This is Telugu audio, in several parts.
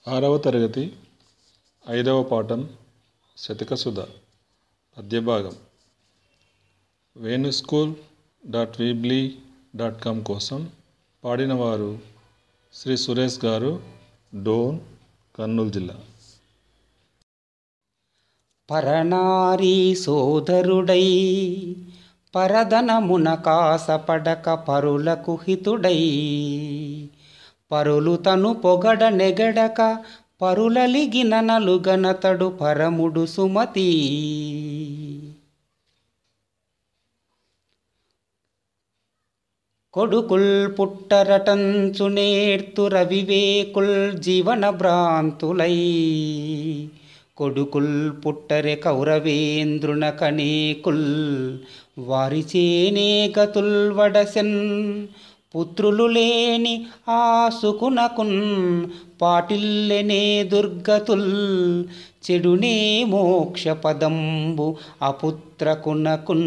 ఆరవ తరగతి ఐదవ పాఠం శతకసుధ పద్యభాగం Venu school dot weebly dot com కోసం పాడినవారు శ్రీ సురేష్ గారు డోన్ కర్నూలు జిల్లా పరనారీ సోదరుడై పరదనమున కాసపడక పరులకు హితుడై పరులు తను పొగడ నెగడక పరులలిగిన నలుగనతడు పరముడు సుమతి కొడుకుల్ పుట్టరటంచు నేర్తు రవివేకుల్ జీవన భ్రాంతులై కొడుకుల్ పుట్టరె కౌరవేంద్రున కనేకుల్ వారిచేనే గతుల్ వడసెన్ పుత్రులు లేని ఆసుకునకున్ పాటిల్లెనే దుర్గతుల్ చెడునే మోక్ష పదంబు అపుత్రకునకున్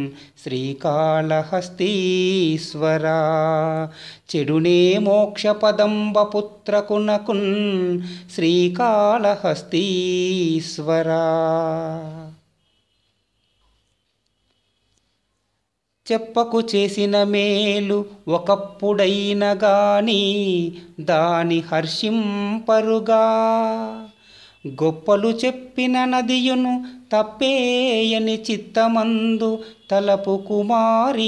శ్రీకాళహస్తీశ్వరా చెడునే మోక్ష పదంబపుత్రకునకున్ శ్రీకాళహస్తీశ్వరా చెప్పకు చేసిన మేలు ఒకప్పుడైన గాని దాని హర్షింపరుగా గొప్పలు చెప్పిన నదియును తప్పేయని చిత్తమందు తలపు కుమారి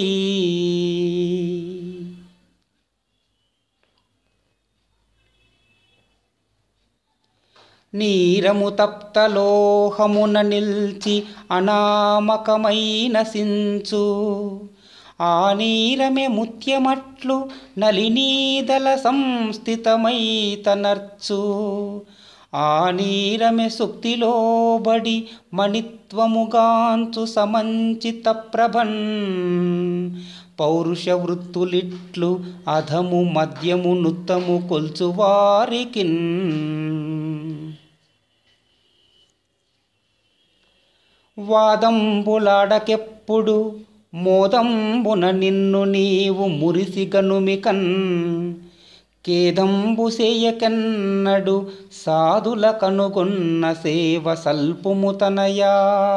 నీరము తప్తలోహమున నిల్చి అనామకమైన సించు ఆ నీరమే ముత్యమట్లు నలినీదల సంస్థితమై తనర్చు ఆ నీరమే సుక్తిలోబడి మణిత్వముగాంచు సమంచిత ప్రభన్ పౌరుష వృత్తులిట్లు అధము మద్యము నుత్తము కొల్చువారికిన్ వాదంబులాడకెప్పుడు మోదంబున నిన్ను నీవు మురిసిగనుమికన్ కేదంబు సేయకెన్నడు సాధుల కనుగొన్న సేవ సల్పుముతనయా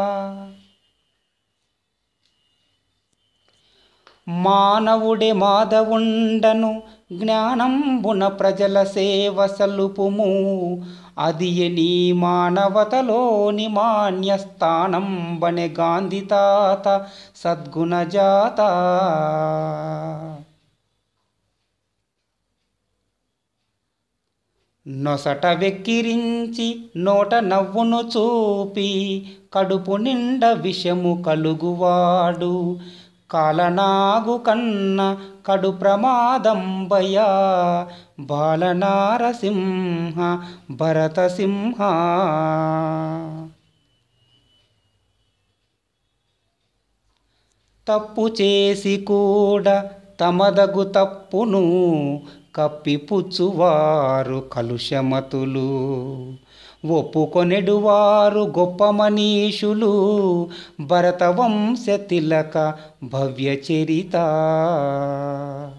మానవుడే మాధవుండను జ్ఞానంబున ప్రజల సేవ సలుపుము అది నీ మానవతలోని మాన్యస్థానం బనె గాంధీ తాత సద్గుణజాత నొసట వెక్కిరించి నోట నవ్వును చూపి కడుపు నిండ విషము కలుగువాడు కాలనాగు కన్న కడు ప్రమాదంబయ బాలనారసింహ భరతసింహ తప్పు చేసి కూడా తమదగు తప్పును కప్పిపుచ్చువారు కలుషమతులు ఒప్పుకొనెడువారు గొప్ప మనీషులు భరతవంశ తిలక భవ్య చరిత